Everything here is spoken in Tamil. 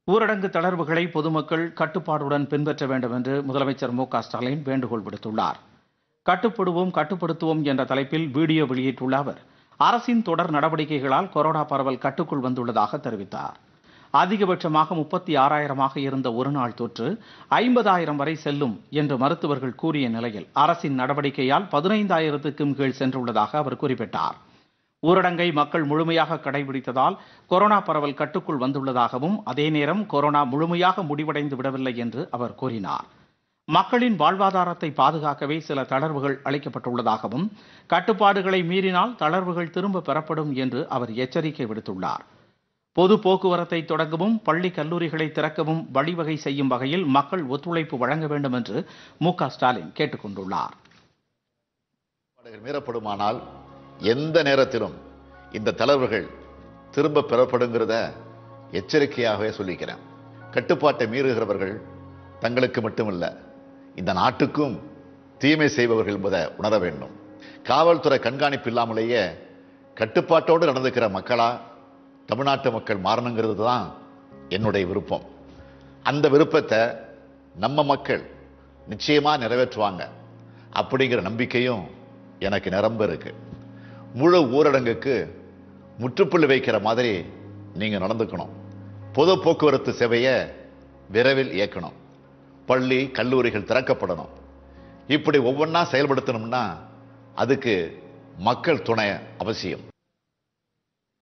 ஊரடங்கு தளர்வுகளை பொதுமக்கள் கட்டுப்பாடுடன் பின்பற்ற வேண்டும் என்று முதலமைச்சர் மு க ஸ்டாலின் வேண்டுகோள் விடுத்துள்ளார் கட்டுப்படுவோம் கட்டுப்படுத்துவோம் என்ற தலைப்பில் வீடியோ வெளியிட்டுள்ள அவர் அரசின் தொடர் நடவடிக்கைகளால் கொரோனா பரவல் கட்டுக்குள் வந்துள்ளதாக தெரிவித்தார் அதிகபட்சமாக முப்பத்தி ஆறாயிரமாக இருந்த ஒருநாள் தொற்று ஐம்பதாயிரம் வரை செல்லும் என்று மருத்துவர்கள் கூறிய நிலையில் அரசின் நடவடிக்கையால் பதினைந்தாயிரத்துக்கும் கீழ் சென்றுள்ளதாக அவர் குறிப்பிட்டார் ஊரடங்கை மக்கள் முழுமையாக கடைபிடித்ததால் கொரோனா பரவல் கட்டுக்குள் வந்துள்ளதாகவும் அதே நேரம் கொரோனா முழுமையாக முடிவடைந்து விடவில்லை என்று அவர் கூறினார் மக்களின் வாழ்வாதாரத்தை பாதுகாக்கவே சில தளர்வுகள் அளிக்கப்பட்டுள்ளதாகவும் கட்டுப்பாடுகளை மீறினால் தளர்வுகள் திரும்ப பெறப்படும் என்று அவர் எச்சரிக்கை விடுத்துள்ளார் பொது போக்குவரத்தை தொடங்கவும் பள்ளி கல்லூரிகளை திறக்கவும் வழிவகை செய்யும் வகையில் மக்கள் ஒத்துழைப்பு வழங்க வேண்டும் என்று மு க ஸ்டாலின் கேட்டுக்கொண்டுள்ளார் கட்டுப்பாடுகள் மீறப்படுமானால் எந்த நேரத்திலும் இந்த தளர்வுகள் திரும்ப பெறப்படுங்கிறத எச்சரிக்கையாகவே சொல்லிக்கிறேன் கட்டுப்பாட்டை மீறுகிறவர்கள் தங்களுக்கு மட்டுமல்ல இந்த நாட்டுக்கும் தீமை செய்பவர்கள் என்பதை உணர வேண்டும் காவல்துறை கண்காணிப்பு இல்லாமலேயே கட்டுப்பாட்டோடு நடந்துக்கிற மக்களா தமிழ்நாட்டு மக்கள் மாறணுங்கிறது தான் என்னுடைய விருப்பம் அந்த விருப்பத்தை நம்ம மக்கள் நிச்சயமா நிறைவேற்றுவாங்க அப்படிங்கிற நம்பிக்கையும் எனக்கு நிரம்ப இருக்கு முழு ஊரடங்குக்கு முற்றுப்புள்ளி வைக்கிற மாதிரி நீங்க நடந்துக்கணும் பொது போக்குவரத்து சேவையை விரைவில் இயக்கணும் பள்ளி கல்லூரிகள் திறக்கப்படணும் இப்படி ஒவ்வொன்றா செயல்படுத்தணும்னா அதுக்கு மக்கள் துணை அவசியம்